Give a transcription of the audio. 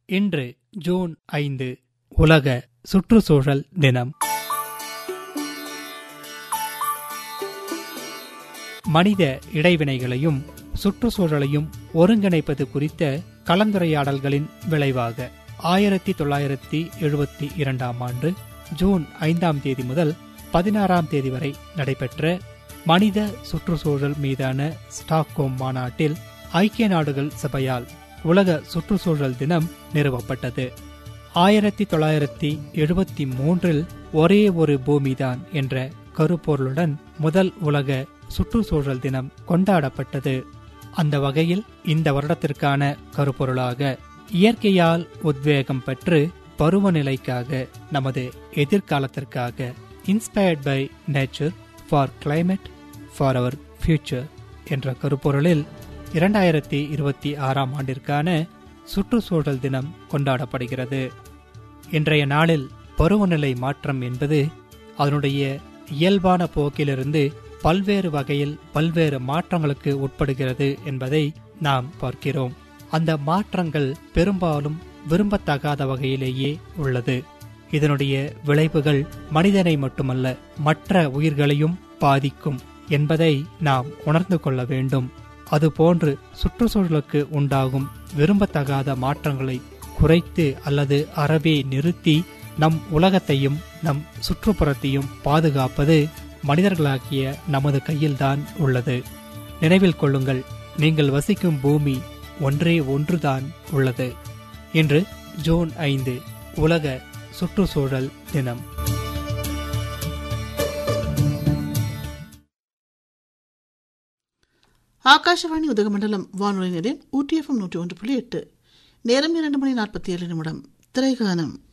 இன்று ஜூன் ஐந்து உலக சுற்றுச்சூழல் தினம் மனித இடைவினைகளையும் சுற்றுச்சூழலையும் ஒருங்கிணைப்பது குறித்த கலந்துரையாடல்களின் விளைவாக ஆயிரத்தி தொள்ளாயிரத்தி எழுபத்தி இரண்டாம் ஆண்டு ஜூன் ஐந்தாம் தேதி முதல் பதினாறாம் தேதி வரை நடைபெற்ற மனித சுற்றுச்சூழல் மீதான ஸ்டாக்ஹோம் மாநாட்டில் ஐக்கிய நாடுகள் சபையால் உலக சுற்றுச்சூழல் தினம் நிறுவப்பட்டது ஆயிரத்தி தொள்ளாயிரத்தி எழுபத்தி மூன்றில் ஒரே ஒரு பூமிதான் என்ற கருப்பொருளுடன் முதல் உலக சுற்றுச்சூழல் தினம் கொண்டாடப்பட்டது அந்த வகையில் இந்த வருடத்திற்கான கருப்பொருளாக இயற்கையால் உத்வேகம் பெற்று பருவநிலைக்காக நமது எதிர்காலத்திற்காக inspired by nature for climate for our future என்ற கருப்பொருளில் இரண்டாயிரத்தி இருபத்தி ஆறாம் ஆண்டிற்கான சுற்றுச்சூழல் தினம் கொண்டாடப்படுகிறது இன்றைய நாளில் பருவநிலை மாற்றம் என்பது அதனுடைய இயல்பான போக்கிலிருந்து பல்வேறு வகையில் பல்வேறு மாற்றங்களுக்கு உட்படுகிறது என்பதை நாம் பார்க்கிறோம் அந்த மாற்றங்கள் பெரும்பாலும் விரும்பத்தகாத வகையிலேயே உள்ளது இதனுடைய விளைவுகள் மனிதனை மட்டுமல்ல மற்ற உயிர்களையும் பாதிக்கும் என்பதை நாம் உணர்ந்து கொள்ள வேண்டும் அதுபோன்று சுற்றுச்சூழலுக்கு உண்டாகும் விரும்பத்தகாத மாற்றங்களை குறைத்து அல்லது அறவே நிறுத்தி நம் உலகத்தையும் நம் சுற்றுப்புறத்தையும் பாதுகாப்பது மனிதர்களாகிய நமது கையில்தான் உள்ளது நினைவில் கொள்ளுங்கள் நீங்கள் வசிக்கும் பூமி ஒன்றே ஒன்றுதான் உள்ளது இன்று ஜூன் ஐந்து உலக சுற்றுச்சூழல் தினம் ஆகாஷவாணி உதகமண்டலம் வானொலி நிலையம் ஊட்டி எஃப்எம் நூற்றி ஒன்று புள்ளி எட்டு நேரம் இரண்டு மணி நாற்பத்தி ஏழு நிமிடம் திரைகானம்